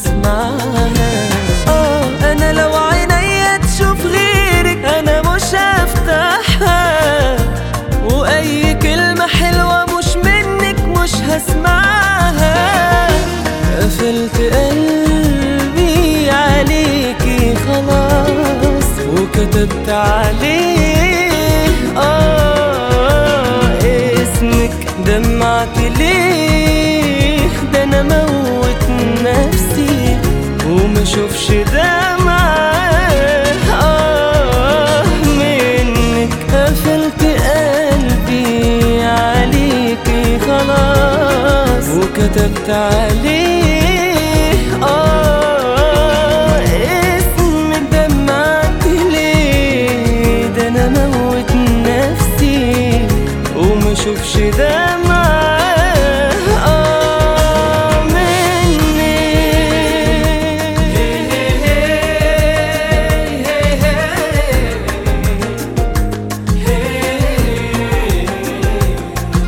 هسمعها اه انا لو عينيا تشوف غيرك انا مش هفتحها واي كلمة حلوة مش منك مش هسمعها قفلت قلبي عليكي خلاص وكتبت عليه اه اسمك دمعت ليه ده انا موت نفسي وما اشوفش دمعة اه منك قفلت قلبي عليكي خلاص وكتبت عليه اه اسم دمعت ليه ده انا موت نفسي وما اشوفش دمعة آه مني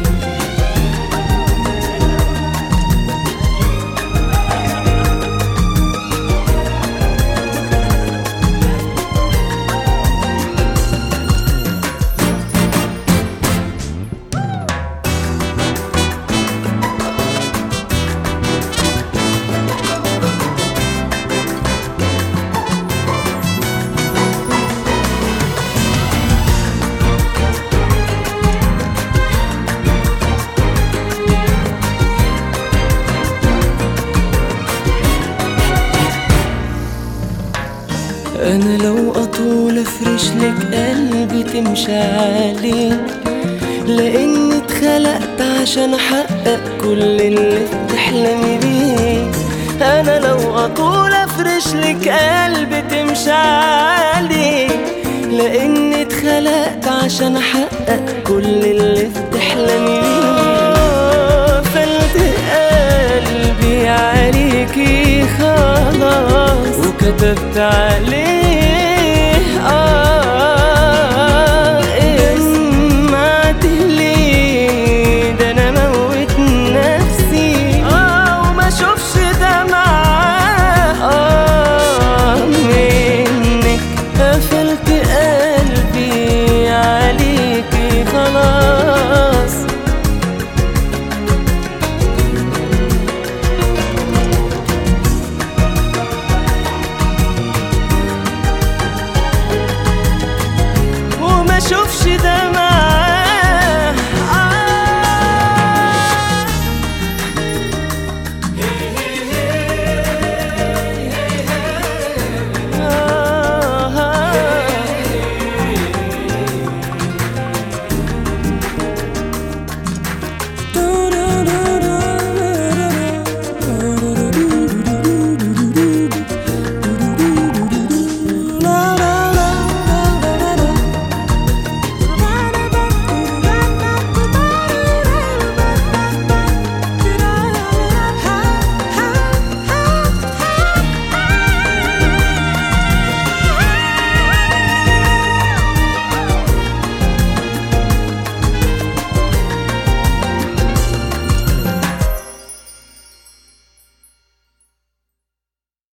انا لو اطول افرش لك قلبي تمشي عليه لاني اتخلقت عشان احقق كل اللي بتحلمي بيه انا لو اطول افرش لك قلبي تمشي عليه لاني اتخلقت عشان احقق كل اللي بتحلمي بيه فلت قلبي عليكي خلاص وكتبت عليه